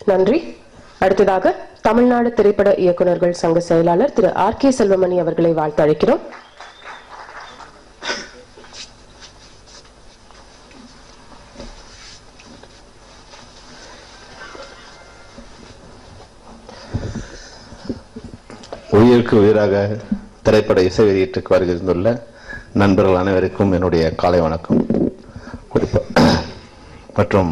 நன்றி அடுத்ததாக தமிழ்நாடு திரைப்பட இயக்குனர்கள் சங்க செயலாளர் திரு ஆர் கே செல்வமணி அவர்களை வாழ்த்து அழைக்கிறோம் உயிருக்கு உயிராக திரைப்பட இசை வெளியீட்டுக்கு வருகின்றுள்ள நண்பர்கள் அனைவருக்கும் என்னுடைய காலை வணக்கம் குறிப்பா மற்றும்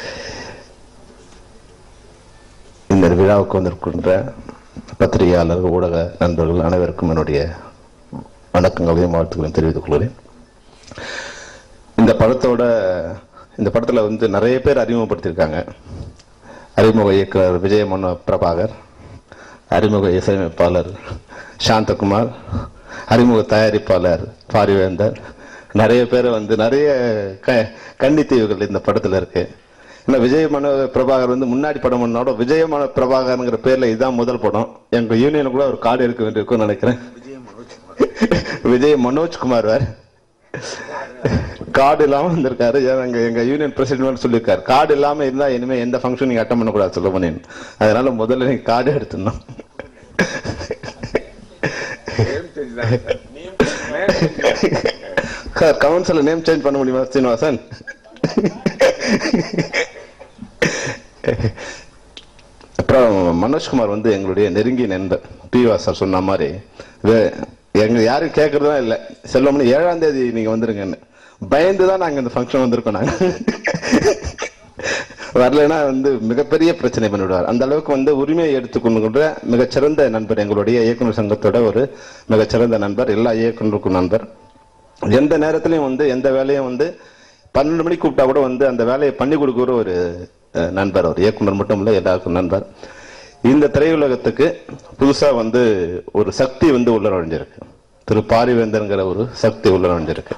இந்த விழாவுக்கு வந்திருக்கின்ற பத்திரிகையாளர்கள் ஊடக நண்பர்கள் அனைவருக்கும் என்னுடைய வணக்கங்களையும் வாழ்த்துக்களையும் தெரிவித்துக் கொள்கிறேன் இந்த படத்தோட இந்த படத்தில் வந்து நிறைய பேர் அறிமுகப்படுத்தியிருக்காங்க அறிமுக இயக்குனர் விஜய மனோ பிரபாகர் அறிமுக இசையமைப்பாளர் சாந்தகுமார் அறிமுக தயாரிப்பாளர் பாரிவேந்தர் நிறைய பேர் வந்து நிறைய க கன்னித்தீவுகள் இந்த படத்தில் இருக்கு ஏன்னா விஜய மனோ பிரபாகர் வந்து முன்னாடி படம் பண்ணோட விஜய மனோ பிரபாகர்ங்கிற பேர்ல இதுதான் முதல் படம் எங்க யூனியன் கூட ஒரு கார்டு எடுக்க வேண்டியிருக்கும்னு நினைக்கிறேன் விஜய் மனோஜ்குமார் வேற கார்டு இல்லாம வந்திருக்காரு ஏன் எங்க எங்க யூனியன் பிரசிடென்ட் சொல்லியிருக்காரு கார்டு இல்லாம இருந்தா இனிமே எந்த ஃபங்க்ஷன் நீங்க அட்டன் பண்ணக்கூடாது சொல்ல பண்ணேன் அதனால முதல்ல நீங்க கார்டு எடுத்துடணும் கவுன்சில நேம் சேஞ்ச் பண்ண முடியுமா சீனிவாசன் அப்புறம் மனோஜ்குமார் வந்து எங்களுடைய நெருங்கிய நண்பர் பி சார் சொன்ன மாதிரி வே- எங்க யாரும் கேட்கறதா இல்லை செல்வமணி ஏழாம் தேதி நீங்க வந்துருங்கன்னு பயந்து தான் நாங்க இந்த ஃபங்க்ஷன் வந்திருக்கோம் நாங்க வரலைன்னா வந்து மிகப்பெரிய பிரச்சனை பண்ணிவிடுவார் அந்த அளவுக்கு வந்து உரிமையை எடுத்துக்கொண்டுகின்ற மிகச்சிறந்த நண்பர் எங்களுடைய இயக்குனர் சங்கத்தோட ஒரு மிகச்சிறந்த நண்பர் எல்லா இயக்குனருக்கும் நண்பர் எந்த நேரத்திலையும் வந்து எந்த வேலையும் வந்து பன்னெண்டு மணிக்கு கூப்பிட்டா கூட வந்து அந்த வேலையை பண்ணி கொடுக்குற ஒரு அஹ், நண்பர் அவர் இயக்குனர் மட்டும் இல்லை எல்லாருக்கும் நண்பர் இந்த திரையுலகத்துக்கு புதுசா வந்து ஒரு சக்தி வந்து உள்ள நுழைஞ்சிருக்கு திரு பாரிவேந்தர்ங்கிற ஒரு சக்தி உள்ள நுழைஞ்சிருக்கு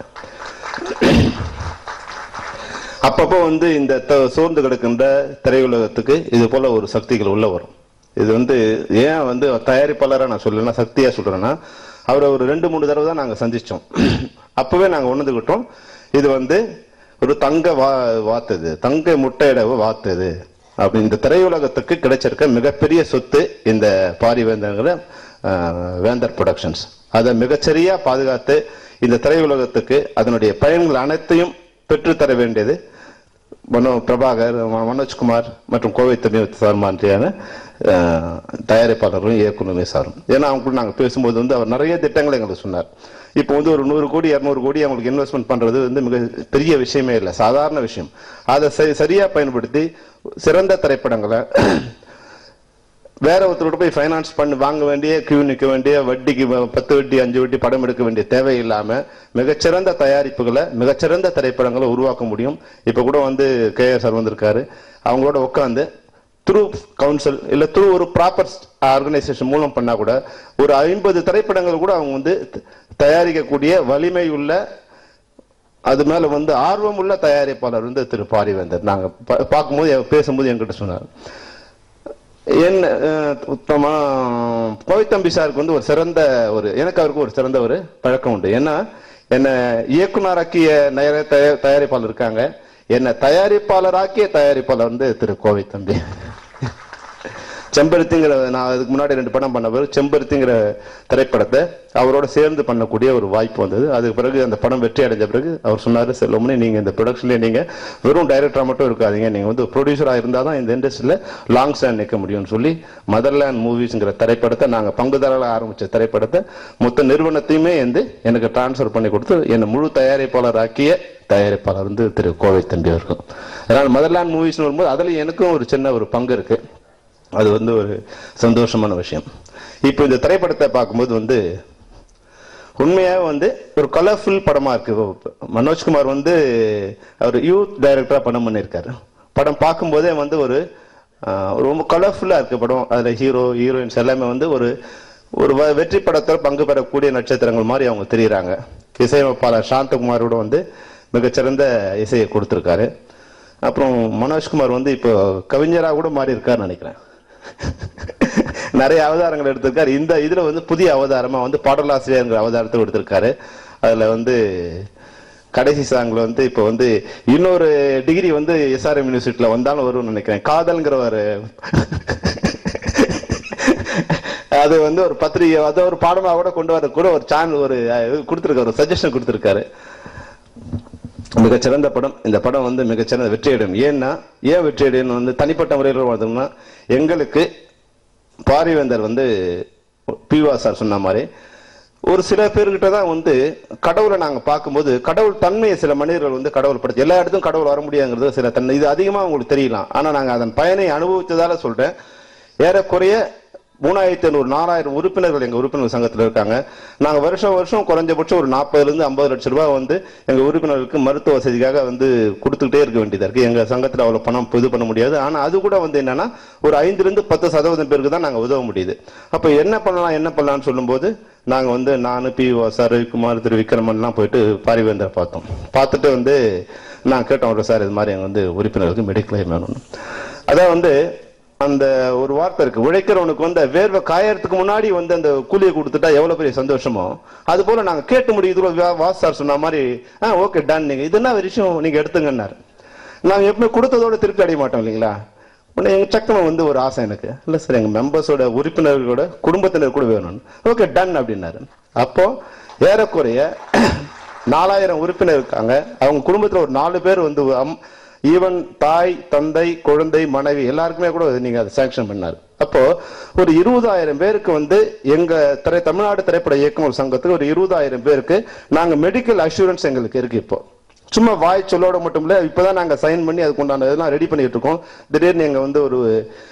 அப்பப்போ வந்து இந்த த- சோர்ந்து கிடக்கின்ற திரையுலகத்துக்கு இது போல ஒரு சக்திகள் உள்ள வரும் இது வந்து ஏன் வந்து தயாரிப்பாளரா நான் சொல்லலைன்னா சக்தியா சொல்றேன்னா அவரை ஒரு ரெண்டு மூணு தடவை தான் நாங்க சந்திச்சோம் அப்பவே நாங்க உணர்ந்துகிட்டோம் இது வந்து ஒரு தங்க வா வாத்துது தங்க முட்டையிடவு வாத்துது அப்படி இந்த திரையுலகத்துக்கு கிடைச்சிருக்க மிகப்பெரிய சொத்து இந்த பாரிவேந்தர்ங்கிற அஹ், வேந்தர் ப்ரொடக்ஷன்ஸ் அதை மிகச்சரியா பாதுகாத்து இந்த திரையுலகத்துக்கு அதனுடைய பயன்கள் அனைத்தையும் பெற்றுத்தர வேண்டியது மனோ பிரபாகர் ம- மனோஜ்குமார் மற்றும் கோவை தமிழ் சார் மாதிரியான அஹ், தயாரிப்பாளரும் இயக்குனரும் சாரும் ஏன்னா அவங்க கூட நாங்கள் பேசும்போது வந்து அவர் நிறைய திட்டங்களை எங்களுக்கு சொன்னார் இப்போ வந்து ஒரு நூறு கோடி இரநூறு கோடி அவங்களுக்கு இன்வெஸ்ட்மெண்ட் பண்றது வந்து மிக பெரிய விஷயமே இல்லை சாதாரண விஷயம் அதை சரி- சரியா பயன்படுத்தி சிறந்த திரைப்படங்களை வேற ஒருத்தரோட போய் ஃபைனான்ஸ் பண்ணி வாங்க வேண்டிய கியூ நிற்க வேண்டிய வட்டிக்கு வ- பத்து வட்டி அஞ்சு வட்டி படம் எடுக்க வேண்டிய தேவை இல்லாம மிகச்சிறந்த தயாரிப்புகளை மிகச்சிறந்த திரைப்படங்களை உருவாக்க முடியும் இப்ப கூட வந்து கே சார் வந்திருக்காரு அவங்களோட உட்காந்து த்ரூ கவுன்சில் இல்ல த்ரூ ஒரு ப்ராப்பர் ஆர்கனைசேஷன் மூலம் பண்ணா கூட ஒரு ஐம்பது திரைப்படங்கள் கூட அவங்க வந்து த- தயாரிக்கக்கூடிய வலிமை உள்ள அது மேல வந்து ஆர்வம் உள்ள தயாரிப்பாளர் வந்து திரு பாரிவேந்தர் நாங்க பா- பார்க்கும்போது பேசும்போது என்கிட்ட சொன்னார் என்ன அஹ், உத்தமா கோவித்தம்பி சாருக்கு வந்து ஒரு சிறந்த ஒரு எனக்கு அவருக்கு ஒரு சிறந்த ஒரு பழக்கம் உண்டு ஏன்னா என்ன இயக்குனராக்கிய நேர தயா- தயாரிப்பாளர் இருக்காங்க என்ன தயாரிப்பாளராக்கிய தயாரிப்பாளர் வந்து திரு கோவித்தம்பி செம்பருத்திங்கிற நான் அதுக்கு முன்னாடி ரெண்டு படம் பண்ண பிறகு செம்பருத்திங்கிற திரைப்படத்தை அவரோட சேர்ந்து பண்ணக்கூடிய ஒரு வாய்ப்பு வந்தது அதுக்கு பிறகு அந்த படம் வெற்றி அடைஞ்ச பிறகு அவர் சொன்னாரு செல்வமணி நீங்க இந்த ப்ரொடக்ஷன்ல நீங்க வெறும் டைரக்டரா மட்டும் இருக்காதீங்க நீங்க வந்து ப்ரொடியூசரா இருந்தா தான் இந்த இண்டஸ்ட்ரியில லாங் ஸ்டாண்ட் நிற்க முடியும்னு சொல்லி மதர்லேண்ட் மூவிஸ்ங்கிற திரைப்படத்தை நாங்க பங்குதாரர்களாக ஆரம்பிச்ச திரைப்படத்தை மொத்த நிறுவனத்தையுமே வந்து எனக்கு டிரான்ஸ்ஃபர் பண்ணி கொடுத்து என்னை முழு தயாரிப்பாளர் ஆக்கிய தயாரிப்பாளர் வந்து திரு கோவை தம்பி அவர்கள் அதனால மதர்லேண்ட் மூவிஸ்னு வரும்போது அதுல எனக்கும் ஒரு சின்ன ஒரு பங்கு இருக்கு அது வந்து ஒரு சந்தோஷமான விஷயம் இப்போ இந்த திரைப்படத்தை பார்க்கும்போது வந்து உண்மையாக வந்து ஒரு கலர்ஃபுல் படமா இருக்கு மனோஜ்குமார் வந்து அவர் யூத் டைரக்டரா படம் பண்ணியிருக்காரு படம் பார்க்கும்போதே வந்து ஒரு ஆஹ், ரொம்ப கலர்ஃபுல்லா இருக்கு படம் அதுல ஹீரோ ஹீரோயின்ஸ் எல்லாமே வந்து ஒரு ஒரு வ- வெற்றி படத்தில் பங்கு பெறக்கூடிய நட்சத்திரங்கள் மாதிரி அவங்க தெரியுறாங்க இசையமைப்பாளர் சாந்தகுமாரோட வந்து மிகச்சிறந்த இசையை கொடுத்துருக்காரு அப்புறம் மனோஜ்குமார் வந்து இப்போ கவிஞராக கூட மாறி இருக்காருன்னு நினைக்கிறேன் நிறைய அவதாரங்கள் எடுத்திருக்காரு இந்த இதுல வந்து புதிய அவதாரமா வந்து பாடலாசிரியர்ங்கிற அவதாரத்தை எடுத்திருக்காரு அதுல வந்து கடைசி சாங்ல வந்து இப்போ வந்து இன்னொரு டிகிரி வந்து எஸ்ஆர்எம் யூனிவர்சிட்டியில வந்தாலும் வரும்னு நினைக்கிறேன் காதல்ங்கிற ஒரு அது வந்து ஒரு பத்திரிகை அதை ஒரு பாடமாக கூட கொண்டு வர கூட ஒரு சேனல் ஒரு அஹ், கொடுத்திருக்காரு ஒரு சஜஷன் கொடுத்திருக்காரு மிகச்சிறந்த படம் இந்த படம் வந்து மிகச்சிறந்த வெற்றியடையும் ஏன்னா ஏன் வெற்றியடையும் வந்து தனிப்பட்ட முறையில் பார்த்தோம்னா எங்களுக்கு பாரிவேந்தர் வந்து பிவா சார் சொன்ன மாதிரி ஒரு சில பேர்கிட்ட தான் வந்து கடவுளை நாங்க பார்க்கும்போது கடவுள் தன்மையை சில மனிதர்கள் வந்து கடவுள் படுத்தி எல்லா இடத்துக்கும் கடவுள் வர முடியாங்கிறது சில தன்மை இது அதிகமா உங்களுக்கு தெரியலாம் ஆனா நாங்க அதன் பயனை அனுபவித்ததால சொல்றேன் ஏறக்குறைய மூணாயிரத்தி ஐநூறு நாலாயிரம் உறுப்பினர்கள் எங்க உறுப்பினர் சங்கத்துல இருக்காங்க நாங்க வருஷம் வருஷம் குறைஞ்சபட்சம் ஒரு நாற்பதுல இருந்து ஐம்பது லட்சம் ரூபாய் வந்து எங்க உறுப்பினர்களுக்கு மருத்துவ வசதிக்காக வந்து கொடுத்துக்கிட்டே இருக்க வேண்டியதா இருக்கு எங்க சங்கத்துல அவ்வளவு பணம் இது பண்ண முடியாது ஆனா அது கூட வந்து என்னன்னா ஒரு ஐந்துல இருந்து பத்து சதவீதம் பேருக்கு தான் நாங்க உதவ முடியுது அப்ப என்ன பண்ணலாம் என்ன பண்ணலாம்னு சொல்லும்போது நாங்க வந்து நான் பி ஓ சார் ரவிக்குமார் திரு விக்ரமன்லாம் போயிட்டு பாரிவேந்தர் பார்த்தோம் பார்த்துட்டு வந்து நான் கேட்டோம் ஒரு சார் இது மாதிரி எங்க வந்து உறுப்பினருக்கு மெடிக்கல் வேணும்னு அதான் வந்து அந்த ஒரு வார்த்தை இருக்கு உழைக்கிறவனுக்கு வந்து வேர்வை காயறதுக்கு முன்னாடி வந்து அந்த கூலியை கொடுத்துட்டா எவ்வளவு பெரிய சந்தோஷமோ அது போல நாங்க கேட்டு முடியுது வாஸ் சார் சொன்ன மாதிரி ஆ ஓகே டன் நீங்க இது என்ன விஷயம் நீங்க எடுத்துங்கன்னாரு நாங்க எப்பவுமே கொடுத்ததோட திருப்தி அடைய மாட்டோம் இல்லைங்களா உடனே எங்க சக்கரம் வந்து ஒரு ஆசை எனக்கு இல்ல சார் எங்க மெம்பர்ஸோட உறுப்பினர்களோட குடும்பத்தினர் கூட வேணும் ஓகே டன் அப்படின்னாரு அப்போ ஏறக்குறைய நாலாயிரம் உறுப்பினர் இருக்காங்க அவங்க குடும்பத்துல ஒரு நாலு பேர் வந்து அம்- ஈவன் தாய் தந்தை குழந்தை மனைவி எல்லாருக்குமே கூட நீங்க அதை சாங்ஷன் பண்ணாரு அப்போ ஒரு இருபதாயிரம் பேருக்கு வந்து எங்க திரை தமிழ்நாடு திரைப்பட இயக்குனர் சங்கத்துக்கு ஒரு இருபதாயிரம் பேருக்கு நாங்க மெடிக்கல் அஷூரன்ஸ் எங்களுக்கு இருக்கு இப்போ சும்மா வாய் சொல்லோட மட்டும் இல்ல இப்பதான் நாங்க சைன் பண்ணி அதுக்கு உண்டான இதெல்லாம் ரெடி பண்ணிட்டு இருக்கோம் திடீர்னு எங்க வந்து ஒரு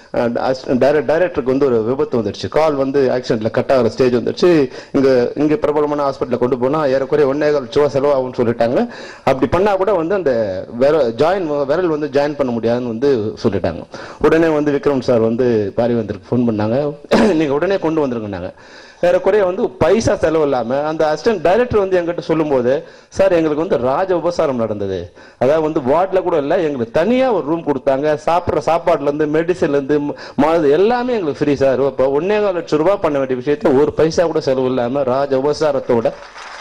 டைரக்டருக்கு வந்து ஒரு விபத்து வந்துடுச்சு கால் வந்து ஆக்சிடென்ட்ல கட் ஆகிற ஸ்டேஜ் வந்துடுச்சு இங்க இங்க பிரபலமான ஹாஸ்பிட்டல்ல கொண்டு போனா ஏறக்குறைய ஒன்னே கால் லட்ச ரூபா செலவாகும்னு சொல்லிட்டாங்க அப்படி பண்ணா கூட வந்து அந்த ஜாயின் விரல் வந்து ஜாயின் பண்ண முடியாதுன்னு வந்து சொல்லிட்டாங்க உடனே வந்து விக்ரம் சார் வந்து பாரிவேந்தருக்கு ஃபோன் பண்ணாங்க நீங்க உடனே கொண்டு வந்துருங்கன்னாங்க ஏறக்குறைய வந்து பைசா செலவு இல்லாம அந்த அசிஸ்டன்ட் டைரக்டர் வந்து எங்கிட்ட சொல்லும்போது சார் எங்களுக்கு வந்து ராஜ உபசாரம் நடந்தது அதாவது வந்து வார்டில் கூட இல்லை எங்களுக்கு தனியா ஒரு ரூம் கொடுத்தாங்க சாப்பிட்ற சாப்பாடுல இருந்து மெடிசன்ல இருந்து மருந்து எல்லாமே எங்களுக்கு ஃப்ரீ சார் இப்போ ஒன்னே கால் லட்சம் ரூபாய் பண்ண வேண்டிய விஷயத்த ஒரு பைசா கூட செலவு இல்லாம ராஜ உபசாரத்தோட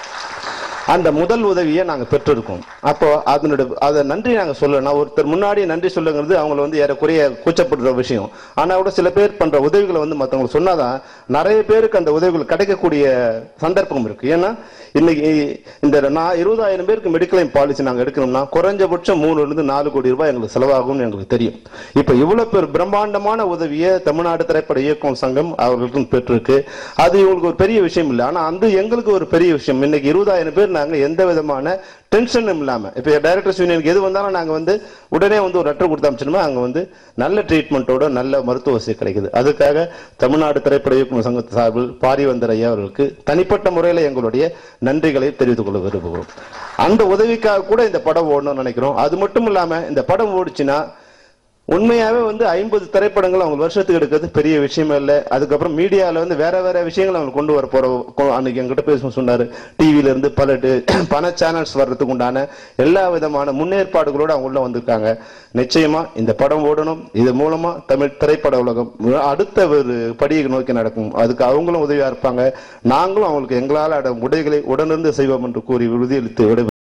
அந்த முதல் உதவியை நாங்க பெற்றிருக்கோம் அப்போ அதனுடைய அதை நன்றி நாங்க சொல்லணும் ஒருத்தர் முன்னாடி நன்றி சொல்லுங்கிறது அவங்கள வந்து ஏறக்குறைய கூச்சப்படுற விஷயம் ஆனா கூட சில பேர் பண்ற உதவிகளை வந்து மத்தவங்களுக்கு சொன்னாதான் நிறைய பேருக்கு அந்த உதவிகள் கிடைக்கக்கூடிய சந்தர்ப்பம் இருக்கு ஏன்னா இன்னைக்கு இந்த நான் இருபதாயிரம் பேருக்கு மெடிக்கல் பாலிசி நாங்க எடுக்கணும்னா குறைஞ்சபட்சம் மூணுல இருந்து நாலு கோடி ரூபாய் எங்களுக்கு செலவாகும்னு எங்களுக்கு தெரியும் இப்ப இவ்வளவு பேர் பிரம்மாண்டமான உதவியை தமிழ்நாடு திரைப்பட இயக்கம் சங்கம் அவர்களுக்கும் பெற்றிருக்கு அது இவங்களுக்கு ஒரு பெரிய விஷயம் இல்லை ஆனா அந்த எங்களுக்கு ஒரு பெரிய விஷயம் இன்னைக்கு இருபதாயிரம் பேர் நாங்க எந்த விதமான டென்ஷனும் இல்லாம இப்ப டைரக்டர்ஸ் யூனியனுக்கு எது வந்தாலும் நாங்க வந்து உடனே வந்து ஒரு லெட்டர் கொடுத்து அனுப்பிச்சோம்னா அங்க வந்து நல்ல ட்ரீட்மெண்ட்டோட நல்ல மருத்துவ வசதி கிடைக்குது அதுக்காக தமிழ்நாடு திரைப்பட இயக்குநர் சங்கத்து சார்பில் பாரிவந்தர் ஐயா அவர்களுக்கு தனிப்பட்ட முறையில் எங்களுடைய நன்றிகளை தெரிவித்துக் கொள்ள விரும்புகிறோம் அந்த உதவிக்காக கூட இந்த படம் ஓடணும்னு நினைக்கிறோம் அது மட்டும் இல்லாம இந்த படம் ஓடிச்சுன்னா உண்மையாவே வந்து ஐம்பது திரைப்படங்கள் அவங்க வருஷத்துக்கு எடுக்கிறது பெரிய விஷயமே இல்லை அதுக்கப்புறம் மீடியால வந்து வேற வேற விஷயங்கள் அவங்க கொண்டு வர போற கொ- அன்னைக்கு என்கிட்ட பேச சொன்னாரு டிவில இருந்து பல டி- பல சேனல்ஸ் வர்றதுக்கு உண்டான எல்லா விதமான முன்னேற்பாடுகளோட அவங்க உள்ள வந்திருக்காங்க நிச்சயமா இந்த படம் ஓடணும் இது மூலமா தமிழ் திரைப்பட உலகம் அடுத்த ஒரு படியை நோக்கி நடக்கும் அதுக்கு அவங்களும் உதவியா இருப்பாங்க நாங்களும் அவங்களுக்கு எங்களால் உடைகளை உடனிருந்து செய்வோம் என்று கூறி உறுதியளித்து விட